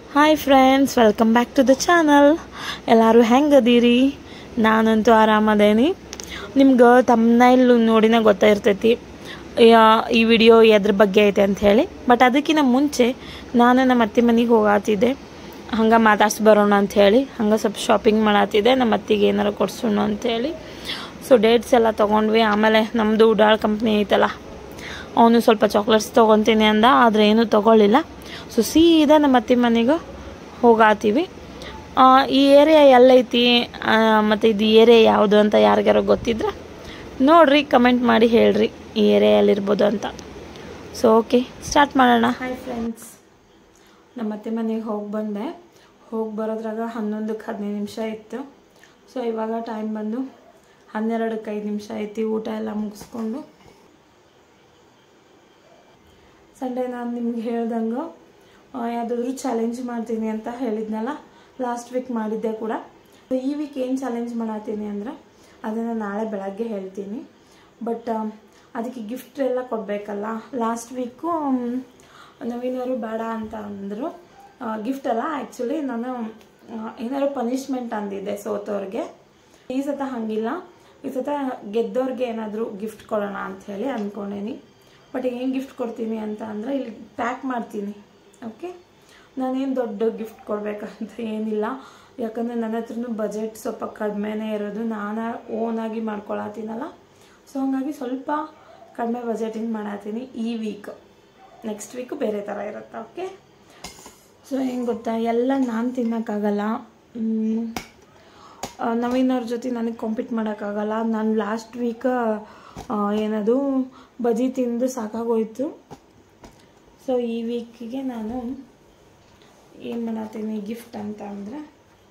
Hi friends welcome back to the channel ಎಲ್ಲರೂ ಹೆಂಗದೀರಿ ನಾನಂತೂ ಆರಾಮದೇನಿ ನಿಮ್ಗೆ ತಮ್ಮನೈಲ್ ನೋಡಿನ ಗೊತ್ತಾಗಿರ್ತೈತಿ ಯಾ- ಈ ವಿಡಿಯೋ ಎದ್ರ ಬಗ್ಗೆ ಐತೆ ಅಂತ ಹೇಳಿ ಬಟ್ ಅದಕ್ಕಿಂತ ಮುಂಚೆ ನಾನು ನಮ್ಮ ಅತ್ತೆ ಮನೆಗೆ ಹೋಗಾತಿದ್ದೆ ಹಂಗೆ ಮಾತಾಡ್ಸಿ ಬರೋಣ ಅಂತ ಹೇಳಿ ಹಂಗೆ ಸ್ವಲ್ಪ ಶಾಪಿಂಗ್ ಮಾಡತ್ತಿದ್ದೆ ನಮ್ಮ ಅತ್ತಿಗೆ ಏನಾರು ಕೊಡ್ಸೋಣ ಅಂತ ಹೇಳಿ ಸೊ ಡೇಟ್ಸ್ ಎಲ್ಲ ತೊಗೊಂಡ್ವಿ ಆಮೇಲೆ ನಮ್ಮದು ಉಡಾಳ್ ಕಂಪ್ನಿ ಐತಲ್ಲ ಅವನು ಸ್ವಲ್ಪ ಚಾಕ್ಲೇಟ್ಸ್ ತೊಗೊತೀನಿ ಅಂದ ಆದರೆ ಏನೂ ತೊಗೊಳ್ಳಿಲ್ಲ ಸೊ ಸೀದಾ ನಮ್ಮ ಅತ್ತೆ ಮನೆಗೆ ಹೋಗಾತೀವಿ ಆ, ಈ ಏರಿಯಾ ಎಲ್ಲೈತಿ ಆ, ಮತ್ತು ಇದು ಏರಿಯಾ ಯಾವುದು ಅಂತ ಯಾರಿಗಾರು ಗೊತ್ತಿದ್ರೆ ನೋಡ್ರಿ ಕಮೆಂಟ್ ಮಾಡಿ ಹೇಳ್ರಿ ಈ ಏರಿಯಾ ಎಲ್ಲಿರ್ಬೋದು ಅಂತ ಸೊ ಓಕೆ ಸ್ಟಾರ್ಟ್ ಮಾಡೋಣ ಹಾಯ್ ಫ್ರೆಂಡ್ಸ್ ನಮ್ಮ ಅತ್ತೆ ಮನೆಗೆ ಹೋಗಿ ಬಂದೆ ಹೋಗಿ ಬರೋದ್ರಾಗ ಹನ್ನೊಂದಕ್ಕೆ ಹದಿನೈದು ನಿಮಿಷ ಇತ್ತು ಸೊ ಇವಾಗ ಟೈಮ್ ಬಂದು ಹನ್ನೆರಡಕ್ಕೆ ಐದು ನಿಮಿಷ ಐತಿ ಊಟ ಎಲ್ಲ ಮುಗಿಸ್ಕೊಂಡು ಸಂಡೇ ನಾನು ನಿಮ್ಗೆ ಹೇಳ್ದಂಗೆ ಯಾವುದಾದ್ರೂ ಚಾಲೆಂಜ್ ಮಾಡ್ತೀನಿ ಅಂತ ಹೇಳಿದ್ನಲ್ಲ ಲಾಸ್ಟ್ ವೀಕ್ ಮಾಡಿದ್ದೆ ಕೂಡ ಈ ವೀಕ್ ಏನು ಚಾಲೆಂಜ್ ಮಾಡತ್ತೀನಿ ಅಂದ್ರೆ ಅದನ್ನು ನಾಳೆ ಬೆಳಗ್ಗೆ ಹೇಳ್ತೀನಿ ಬಟ್ ಅದಕ್ಕೆ ಗಿಫ್ಟ್ ಎಲ್ಲ ಕೊಡಬೇಕಲ್ಲ ಲಾಸ್ಟ್ ವೀಕು ನವೀನವರು ಬೇಡ ಅಂತ ಅಂದರು ಗಿಫ್ಟ್ ಅಲ್ಲ ಆ್ಯಕ್ಚುಲಿ ನಾನು ಆ, ಏನಾದ್ರು ಪನಿಷ್ಮೆಂಟ್ ಅಂದಿದ್ದೆ ಸೋತವ್ರಿಗೆ ಈ ಸತ ಹಂಗಿಲ್ಲ ಈ ಸತ ಗೆದ್ದವ್ರಿಗೆ ಏನಾದರೂ ಗಿಫ್ಟ್ ಕೊಡೋಣ ಅಂತ ಹೇಳಿ ಅಂದ್ಕೊಂಡೇನಿ ಬಟ್ ಏನು ಗಿಫ್ಟ್ ಕೊಡ್ತೀನಿ ಅಂತ ಅಂದರೆ ಇಲ್ಲಿ ಪ್ಯಾಕ್ ಮಾಡ್ತೀನಿ ಓಕೆ ನಾನೇನು ದೊಡ್ಡ ಗಿಫ್ಟ್ ಕೊಡಬೇಕಂತ ಏನಿಲ್ಲ ಯಾಕಂದರೆ ನನ್ನ ಹತ್ರನೂ ಬಜೆಟ್ ಸ್ವಲ್ಪ ಕಡಿಮೆನೇ ಇರೋದು ನಾನು ಓನಾಗಿ ಮಾಡ್ಕೊಳತ್ತೀನಲ್ಲ ಸೊ ಹಂಗಾಗಿ ಸ್ವಲ್ಪ ಕಡಿಮೆ ಬಜೆಟಿಂದ ಮಾಡತ್ತೀನಿ ಈ ವೀಕ್ ನೆಕ್ಸ್ಟ್ ವೀಕು ಬೇರೆ ಥರ ಇರುತ್ತೆ ಓಕೆ ಸೊ ಹೆಂಗೆ ಗೊತ್ತಾ ಎಲ್ಲ ನಾನು ತಿನ್ನೋಕ್ಕಾಗಲ್ಲ ಮ್, ಆ, ನವೀನವ್ರ ಜೊತೆ ನನಗೆ ಕಾಂಪೀಟ್ ಮಾಡೋಕ್ಕಾಗಲ್ಲ ನಾನು ಲಾಸ್ಟ್ ವೀಕ್ ಏನದು ಬಜಿ ತಿಂದು ಸಾಕಾಗೋಯ್ತು ಸೊ ಈ ವೀಕಿಗೆ ನಾನು ಏನು ಮಾಡತ್ತೀನಿ ಗಿಫ್ಟ್ ಅಂತ ಅಂದರೆ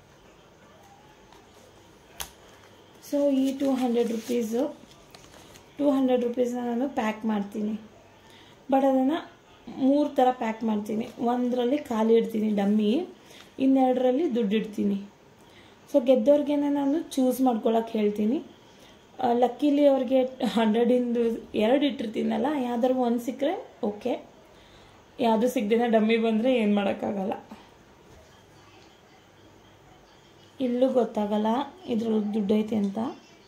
ಸೊ ಈ two hundred rupees two hundred ರುಪೀಸ್ನ ನಾನು ಪ್ಯಾಕ್ ಮಾಡ್ತೀನಿ ಬಟ್ ಅದನ್ನು ಮೂರು ಥರ ಪ್ಯಾಕ್ ಮಾಡ್ತೀನಿ ಒಂದರಲ್ಲಿ ಖಾಲಿ ಇಡ್ತೀನಿ ಡಮ್ಮಿ ಇನ್ನೆರಡರಲ್ಲಿ ದುಡ್ಡು ಇಡ್ತೀನಿ ಸೊ ಗೆದ್ದವ್ರಿಗೇನೆ ನಾನು ಚೂಸ್ ಮಾಡ್ಕೊಳಕ್ಕೆ ಹೇಳ್ತೀನಿ ಲಕ್ಕಿಲಿ ಅವ್ರಿಗೆ ಹಂಡ್ರೆಡಿಂದು ಎರಡು ಇಟ್ಟಿರ್ತೀನಲ್ಲ ಯಾವ್ದಾರು ಒಂದು ಸಿಕ್ಕರೆ ಓಕೆ ಯಾವುದು ಸಿಗ್ದೇನೆ ಡಮ್ಮಿ ಬಂದರೆ ಏನು ಮಾಡೋಕ್ಕಾಗಲ್ಲ ಇಲ್ಲೂ ಗೊತ್ತಾಗಲ್ಲ ಇದ್ರೊಳಗೆ ದುಡ್ಡು ಐತೆ ಅಂತ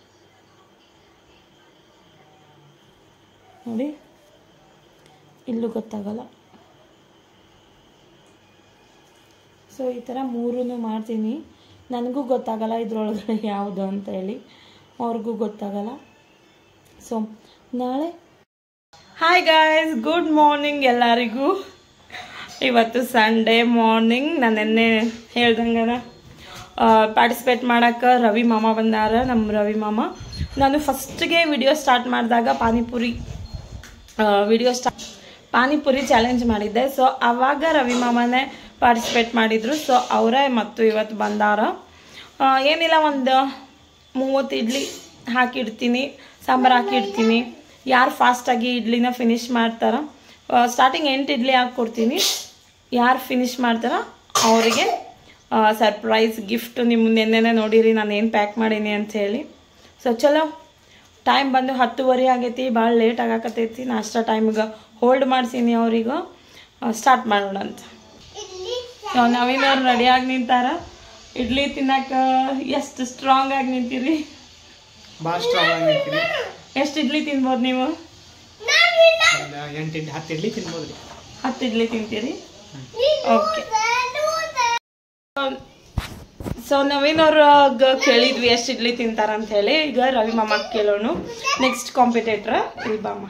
ನೋಡಿ ಇಲ್ಲೂ ಗೊತ್ತಾಗಲ್ಲ ಸೊ ಈ ಥರ ಮೂರೂ ಮಾಡ್ತೀನಿ ನನಗೂ ಗೊತ್ತಾಗಲ್ಲ ಇದ್ರೊಳಗಡೆ ಯಾವುದು ಅಂತ ಹೇಳಿ ಅವ್ರಿಗೂ ಗೊತ್ತಾಗಲ್ಲ ಸೊ ನಾಳೆ ಹಾಯ್ ಗಾಯ್ಸ್ ಗುಡ್ ಮಾರ್ನಿಂಗ್ ಎಲ್ಲರಿಗೂ ಇವತ್ತು ಸಂಡೇ ಮಾರ್ನಿಂಗ್ ನಾನು ನಿನ್ನೆ ಹೇಳ್ದಂಗನ ಪಾರ್ಟಿಸಿಪೇಟ್ ಮಾಡೋಕ್ಕೆ ರವಿ ಮಾಮ ಬಂದಾರ ನಮ್ಮ ರವಿ ಮಾಮ ನಾನು ಫಸ್ಟ್ಗೆ ವಿಡಿಯೋ ಸ್ಟಾರ್ಟ್ ಮಾಡಿದಾಗ ಪಾನಿಪುರಿ ವಿಡಿಯೋ ಸ್ಟಾ ಪಾನಿಪುರಿ ಚಾಲೆಂಜ್ ಮಾಡಿದ್ದೆ ಸೊ ಅವಾಗ ರವಿ ಮಾಮನೇ ಪಾರ್ಟಿಸಿಪೇಟ್ ಮಾಡಿದ್ರು ಸೊ ಅವರೇ ಮತ್ತು ಇವತ್ತು ಬಂದಾರ ಆ, ಏನಿಲ್ಲ ಒಂದು ಮೂವತ್ತು ಇಡ್ಲಿ ಹಾಕಿಡ್ತೀನಿ ಸಾಂಬಾರು ಹಾಕಿಡ್ತೀನಿ ಯಾರು ಫಾಸ್ಟಾಗಿ ಇಡ್ಲಿನ ಫಿನಿಶ್ ಮಾಡ್ತಾರ ಸ್ಟಾರ್ಟಿಂಗ್ ಎಂಟು ಇಡ್ಲಿ ಹಾಕ್ಕೊಡ್ತೀನಿ ಯಾರು ಫಿನಿಶ್ ಮಾಡ್ತಾರ ಅವರಿಗೆ ಸರ್ಪ್ರೈಸ್ ಗಿಫ್ಟ್ ನಿಮ್ಮ ನಿನ್ನೆನೆ ನೋಡಿರಿ ನಾನು ಏನು ಪ್ಯಾಕ್ ಮಾಡೀನಿ ಅಂತ ಹೇಳಿ ಸೊ ಚಲೋ ಟೈಮ್ ಬಂದು ಹತ್ತುವರೆ ಆಗೈತಿ ಭಾಳ ಲೇಟ್ ಆಗಾಕತ್ತೈತಿ ನಾಷ್ಟ ಟೈಮ್ಗೆ ಹೋಲ್ಡ್ ಮಾಡ್ಸೀನಿ ಅವ್ರಿಗೆ ಸ್ಟಾರ್ಟ್ ಮಾಡೋಣ ಅಂತ ಸೊ ನವೀನವ್ರು ರೆಡಿಯಾಗಿ ನಿಂತಾರ ಇಡ್ಲಿ ತಿನ್ನಕ ಎಷ್ಟು ಸ್ಟ್ರಾಂಗ್ ಆಗಿ ನಿಂತೀರಿ ಭಾಳ ಸ್ಟ್ರಾಂಗ್ ಆಗಿ ನಿಂತೀನಿ ಎಷ್ಟು ಇಡ್ಲಿ ತಿನ್ಬೋದು ನೀವು ಒಂದು ಎಂಟು ಇಡ್ಲಿ ಹತ್ತು ಇಡ್ಲಿ ತಿನ್ಬೋದು ರೀ ಹತ್ತು ಇಡ್ಲಿ ತಿಂತೀರಿ ಓಕೆ ಸೊ ನವೀನವ್ರಾಗ ಕೇಳಿದ್ವಿ ಎಷ್ಟು ಇಡ್ಲಿ ತಿಂತಾರ ಅಂತ ಹೇಳಿ ಈಗ ರವಿ ಮಾಮ ಕೇಳೋಣ ನೆಕ್ಸ್ಟ್ ಕಾಂಪಿಟೇಟ್ರ್ ಇಲ್ಲಿ ಬಾಮ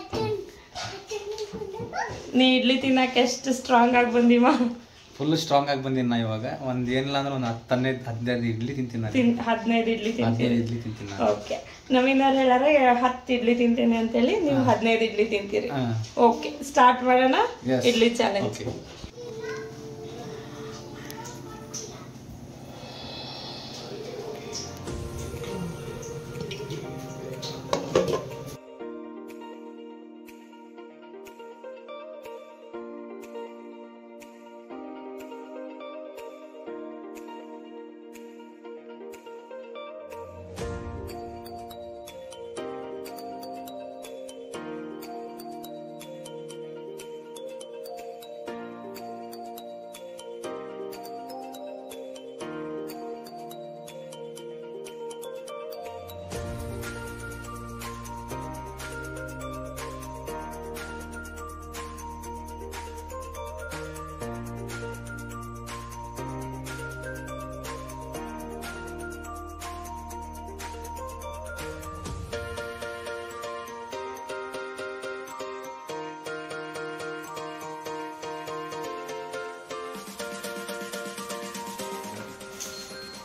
ನೀ ಇಡ್ಲಿ ತಿನ್ನಕ್ಕೆ ಎಷ್ಟು ಸ್ಟ್ರಾಂಗ್ ಆಗಿ ಬಂದಿವ ಫುಲ್ ಸ್ಟ್ರಾಂಗ್ ಆಗಿ ಬಂದೀನಿ ನಾ ಇವಾಗ ಒಂದ್ ಏನಿಲ್ಲ ಅಂದ್ರೆ ಒಂದು ಹತ್ತು ಹದಿನೈದು ಹದಿನೈದು ಇಡ್ಲಿ ತಿಂತೀನಿ ನಾನು ತಿನ್ ಹದಿನೈದು ಇಡ್ಲಿ ತಿಂತೀರಿ ಹದಿನೈದು ಇಡ್ಲಿ ತಿಂತೀನಿ ನಾನು ಓಕೆ ನವೀನವ್ರು ಹೇಳಾರೆ ಹತ್ತು ಇಡ್ಲಿ ತಿಂತೇನೆ ಅಂತೇಳಿ ನೀವು ಹದಿನೈದು ಇಡ್ಲಿ ತಿಂತೀರಿ ಹಾ. ಓಕೆ ಸ್ಟಾರ್ಟ್ ಮಾಡೋಣ Yes. Idli challenge okay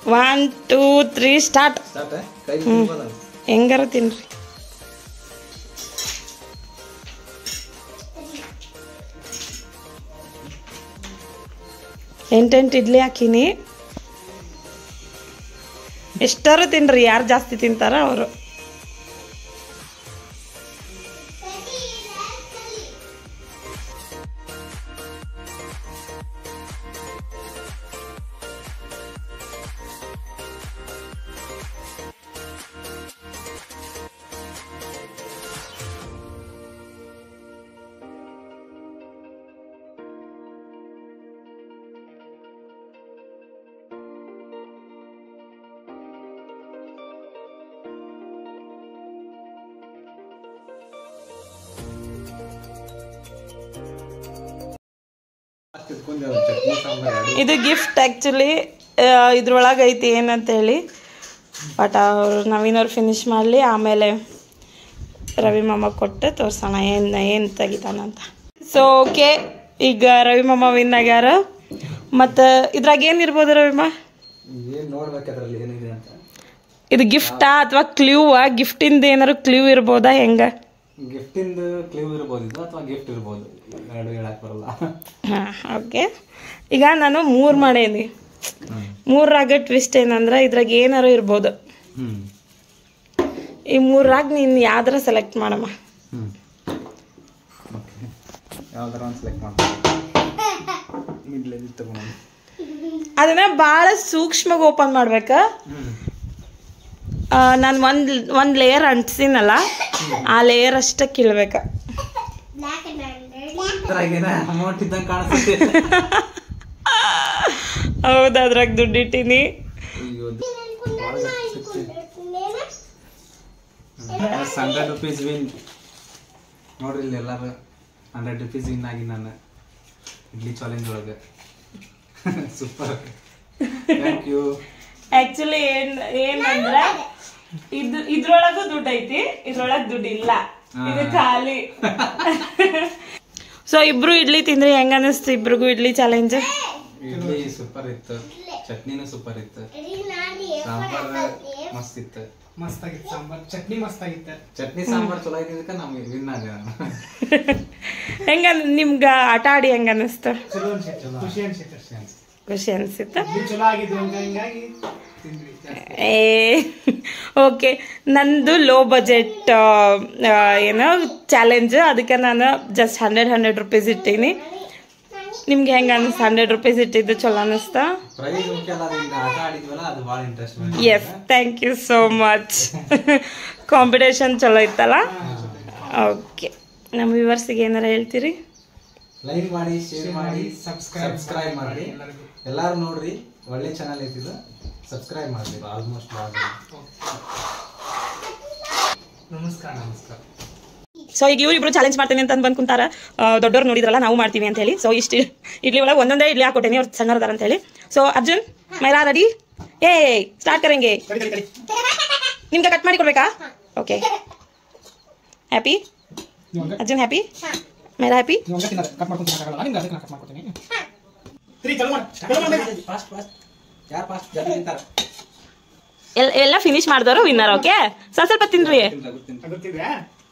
one two three start ಕೈ ಹೆಂಗಾರ ತಿನ್ರಿ ಎಂಟೆಂಟು ಇಡ್ಲಿ ಹಾಕಿನಿ ಎಷ್ಟಾರು ತಿನ್ರಿ ಯಾರು ಜಾಸ್ತಿ ತಿಂತಾರ ಅವರು ಚಟ್ನಿ ಸಾಂಬಾರ್ ಎರಡು ಇದು ಗಿಫ್ಟ್ ಆ್ಯಕ್ಚುಲಿ ಇದ್ರೊಳಗೆ ಐತಿ ಏನಂತ ಹೇಳಿ ಬಟ್ ಅವ್ರು ನವೀನವ್ರು ಫಿನಿಶ್ ಮಾಡಲಿ ಆಮೇಲೆ ರವಿ ಮಾಮ ಕೊಟ್ಟು ತೋರ್ಸೋಣ ಏನು ಏನು ತೆಗಿತಾನಂತ ಸೊ ಓಕೆ ಈಗ ರವಿ ಮಾಮ ವಿನ್ ಆಗ್ಯಾರ ಮತ್ತು ಇದ್ರಾಗ ಏನಿರ್ಬೋದು ರವಿಮ ಏನ್ ನೋಡ್ಬೇಕು ಅದ್ರಲ್ಲಿ ಏನಿದೆ ಅಂತ ಇದು ಗಿಫ್ಟಾ ಅಥವಾ ಕ್ಲೂವಾ ಗಿಫ್ಟಿಂದ ಏನಾರು ಕ್ಲೂ ಇರ್ಬೋದಾ ಹೆಂಗೆ ಗಿಫ್ಟಿಂದ ಕ್ಲೀವ್ ಇರ್ಬೋದು ಇದು ಅಥವಾ ಗಿಫ್ಟ್ ಇರ್ಬೋದು ಎರಡು ಹೇಳಕ್ ಬರಲ್ಲ ಹಾಂ ಓಕೆ ಈಗ ನಾನು ಮೂರು ಮಾಡೇನಿ ಮೂರಾಗ ಟ್ವಿಸ್ಟ್ ಏನಂದ್ರೆ ಇದ್ರಾಗ ಏನಾರು ಇರ್ಬೋದು ಹ್ಮ್ ಈ ಮೂರಾಗ ನೀನು ಯಾವ್ದಾರ ಸೆಲೆಕ್ಟ್ ಮಾಡಮ್ಮ ಹ್ಮ್ ಓಕೆ ಯಾವ್ದಾರ ಒಂದು ಸೆಲೆಕ್ಟ್ ಮಾಡ್ತೀನಿ ಮಿಡ್ಲ್ ತಗೊಂಡು ಅದನ್ನ ಭಾಳ ಸೂಕ್ಷ್ಮವಾಗಿ ಓಪನ್ ಮಾಡ್ಬೇಕಾ ಹ್ಮ್ ನಾನು ಒಂದು ಒಂದು ಲೇಯರ್ ಅಂಟಿಸಿನಲ್ಲ ಆ ಲೇಯರ್ ಅಷ್ಟೇ ಕೀಳ್ಬೇಕ ಇದ್ರಾಗೇನ ಅಮೌಂಟ್ ಇದ್ದಂಗೆ ಕಾಣಿಸುತ್ತೆ ಹೌದು ಅದ್ರಾಗ ದುಡ್ಡು ಇಟ್ಟೀನಿ ಅಯ್ಯೋ ಹಂಡ್ರೆಡ್ ರುಪೀಸ್ ವಿನ್ ನೋಡ್ರಿ ಇಲ್ಲಿ ಎಲ್ಲಾರು ಹಂಡ್ರೆಡ್ ರುಪೀಸ್ ವಿನ್ ಆಗಿ ನಾನು ಇಡ್ಲಿ ಚಾಲೆಂಜ್ ಒಳಗೆ ಸೂಪರ್ ಥ್ಯಾಂಕ್ ಯು ಆಕ್ಚುಲಿ ಏನ್ ಏನಂದ್ರ ಇದು ಇದ್ರೊಳಗೂ ದುಡ್ಡು ಐತಿ ಇದ್ರೊಳಗ್ ದುಡ್ಡು ಇಲ್ಲ ಇದು ಖಾಲಿ ಸೊ ಇಬ್ರು ಇಡ್ಲಿ ತಿಂದ್ರಿ ಹೆಂಗ ಅನಿಸ್ತು ಇಬ್ರಿಗೂ ಇಡ್ಲಿ ಚಾಲೆಂಜ್ ಇಡ್ಲಿ ಸೂಪರ್ ಇತ್ತು ಚಟ್ನಿನೂ ಸೂಪರ್ ಇತ್ತು ಸಾಂಬಾರ್ ಮಸ್ತ್ ಇತ್ತು ಮಸ್ತ್ ಆಗಿತ್ತು ಸಾಂಬಾರ್ ಚಟ್ನಿ ಮಸ್ತ್ ಆಗಿತ್ತು ಚಟ್ನಿ ಸಾಂಬಾರ್ ಚಲೋ ಇದ್ದಿದ್ದಕ್ಕೆ ನಮ್ಗೆ ವಿನ್ ಆಗ ಹೆಂಗ ನಿಮ್ಗ ಆಟ ಆಡಿ ಹೆಂಗ ಅನಿಸ್ತು ಚಲೋ ಅನ್ಸಿತ್ತು ಖುಷಿ ಅನ್ಸಿತ್ತು ಖುಷಿ ಅನ್ಸಿತ್ತ ಇದು ಚಲೋ ಆಗಿದ್ದು ಹಂಗ ಹಿಂಗಾಗಿ ತಿಂದ್ವಿ ಏ ಓಕೆ ನಂದು ಲೋ ಬಜೆಟ್ ಏನೋ ಚಾಲೆಂಜ್ ಅದಕ್ಕೆ ನಾನು ಜಸ್ಟ್ ಹಂಡ್ರೆಡ್ ಹಂಡ್ರೆಡ್ ರುಪೀಸ್ ಇಟ್ಟೀನಿ ನಿಮ್ಗೆ ಹೆಂಗೆ ಅನಿಸ್ತು ಹಂಡ್ರೆಡ್ ರುಪೀಸ್ ಇಟ್ಟಿದ್ದು ಚಲೋ ಅನಿಸ್ತಾ ಪ್ರೈಸ್ ಮುಖ್ಯ ಅಲ್ಲ ಅದು ಹಿಂಗೆ ಆಟ ಆಡಿದ್ವಲ್ಲ ಅದು ಭಾಳ interest yes thank you so much competition ಚಲೋ ಇತ್ತಲ್ಲ ಓಕೆ ನಮ್ಮ ವ್ಯೂವರ್ಸಿಗೆ ಏನಾರ ಹೇಳ್ತೀರಿ ಲೈಕ್ ಮಾಡಿ ಶೇರ್ ಮಾಡಿ Subscribe ಸಬ್ಸ್ಕ್ರೈಬ್ ಮಾಡಿ ಎಲ್ಲಾರು ನೋಡ್ರಿ ಒಳ್ಳೆ ಚಾನಲ್ ಐತಿದು ಸಬ್ಸ್ಕ್ರೈಬ್ ಮಾಡ್ರಿ ಆಲ್ಮೋಸ್ಟ್ ನಮಸ್ಕಾರ ನಮಸ್ಕಾರ ಸೊ ಈಗ ಇವ್ರಿಬ್ರು ಚಾಲೆಂಜ್ ಮಾಡ್ತೀನಿ ಅಂತ ಬಂದು ಕುಂತಾರ ದೊಡ್ಡವ್ರು ನೋಡಿದ್ರಲ್ಲ ನಾವು ಮಾಡ್ತೀವಿ ಅಂತ ಹೇಳಿ ಸೊ ಇಷ್ಟು ಇಡ್ಲಿ ಒಳಗೆ ಒಂದೊಂದೇ ಇಡ್ಲಿ ಹಾಕೊಟ್ಟೇನಿ ಅವ್ರು ಸಣ್ಣವ್ರದಾರ ಅಂತ ಹೇಳಿ ಸೊ ಅರ್ಜುನ್ ಮೈರಾ ರೆಡಿ ಏ ಸ್ಟಾರ್ಟ್ ಕರಂಗೆ ಕಡಿ ಕಡಿ ಕಡಿ ನಿಮ್ಗೆ ಕಟ್ ಮಾಡಿ ಕೊಡ್ಬೇಕಾ ಓಕೆ ಹ್ಯಾಪಿ ನೀವು ಹಂಗ ಅರ್ಜುನ್ ಹ್ಯಾಪಿ ಮೈರಾ ಹ್ಯಾಪಿ ನೀವು ಹಂಗ ತಿನ್ನೋದು ಕಟ್ ಮಾಡ್ಕೊಂಡು ತಿನ್ನಕ್ಕಾಗಲ್ಲ ನಿಮ್ಗೆ ಅದಕ್ಕೆ ಕಟ್ ಮಾಡ್ಕೊತೀನಿ ತ್ರೀ ಚಲೋ ಮಾಡಿ ಚಲೋ ಮಾಡಿ ಫಾಸ್ಟ್ ಫಾಸ್ಟ್ ಯಾರು ಫಾಸ್ಟ್ ಜಲ್ದಿ ತಿಂತಾರ ಎಲ್ಲ ಎಲ್ಲ ಫಿನಿಶ್ ಮಾಡಿದವರು ವಿನ್ನರ್ ಓಕೆ ಸ್ವಲ್ಪ ಸ್ವಲ್ಪ ತಿನ್ರಿ ಗೊತ್ತಿದ್ಯಾ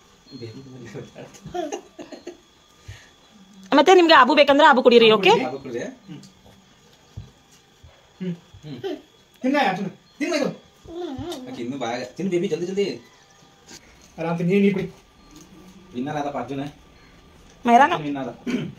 ಮತ್ತೆ ನಿಮ್ಗೆ ಆಬು ಬೇಕಂದ್ರೆ ಆಬು ಕುಡೀರಿ ಓಕೆ ತಿನ್ನ ಅರ್ಜುನ ತಿನ್ಬೇಕು ಇನ್ನು ಬಾಗ ತಿನ್ ಬೇಬಿ ಜಲ್ದಿ ಜಲ್ದಿ ಆರಾಮ್ ತಿನ್ನಿ ನೀರು ಕುಡಿ ವಿನ್ನರ್ ಆದಪ್ಪ ಅರ್ಜುನ ಮೈರಾನ ವಿನ್ ಆದ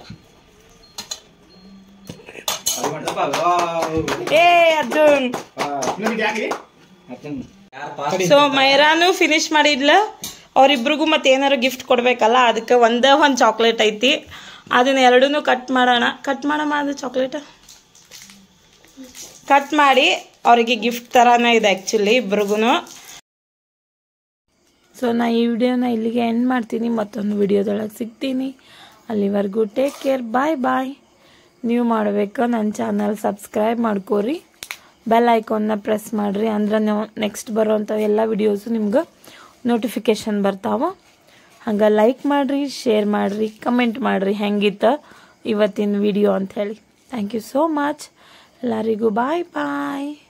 ಅದು ಮಾಡ್ದಪ್ಪ, ವಾವ್. ಏ ಅರ್ಜುನ್ ಇನ್ನೊಂದು ಯಾಕೆ ಅರ್ಜುನ್ ಯಾರು ಫಾಸ್ಟ್ ಸೊ ಮೈರಾನು ಫಿನಿಶ್ ಮಾಡಿದ್ಲ ಅವ್ರಿಬ್ರಿಗೂ ಮತ್ತೆ ಏನಾರು ಗಿಫ್ಟ್ ಕೊಡ್ಬೇಕಲ್ಲ ಅದಕ್ಕೆ ಒಂದೇ ಒಂದು ಚಾಕ್ಲೇಟ್ ಐತಿ ಅದನ್ನ ಎರಡೂ ಕಟ್ ಮಾಡೋಣ ಕಟ್ ಮಾಡಮ್ಮ ಅದು ಚಾಕ್ಲೇಟ್ ಕಟ್ ಮಾಡಿ ಅವರಿಗೆ ಗಿಫ್ಟ್ ಥರನೇ ಇದೆ ಆ್ಯಕ್ಚುಲಿ ಇಬ್ರಿಗೂ ಸೊ ನಾ ಈ ವಿಡಿಯೋನ ಇಲ್ಲಿಗೆ ಎಂಡ್ ಮಾಡ್ತೀನಿ ಮತ್ತೊಂದು ವಿಡಿಯೋದೊಳಗೆ ಸಿಗ್ತೀನಿ ಅಲ್ಲಿವರೆಗೂ ಟೇಕ್ ಕೇರ್ ಬಾಯ್ ಬಾಯ್ ನೀವು ಮಾಡಬೇಕು ನನ್ನ ಚಾನಲ್ ಸಬ್ಸ್ಕ್ರೈಬ್ ಮಾಡ್ಕೋರಿ ಬೆಲ್ ಐಕಾನ್ನ ಪ್ರೆಸ್ ಮಾಡಿರಿ ಅಂದ್ರೆ ನಾವು ನೆಕ್ಸ್ಟ್ ಬರೋವಂಥ ಎಲ್ಲ ವಿಡಿಯೋಸು ನಿಮ್ಗೆ ನೋಟಿಫಿಕೇಷನ್ ಬರ್ತಾವ ಹಂಗೆ ಲೈಕ್ ಮಾಡಿರಿ ಶೇರ್ ಮಾಡಿರಿ ಕಮೆಂಟ್ ಮಾಡಿರಿ ಹೆಂಗಿತ್ತು ಇವತ್ತಿನ ವಿಡಿಯೋ ಅಂಥೇಳಿ ಥ್ಯಾಂಕ್ ಯು ಸೋ ಮಚ್ ಎಲ್ಲರಿಗೂ ಬಾಯ್ ಬಾಯ್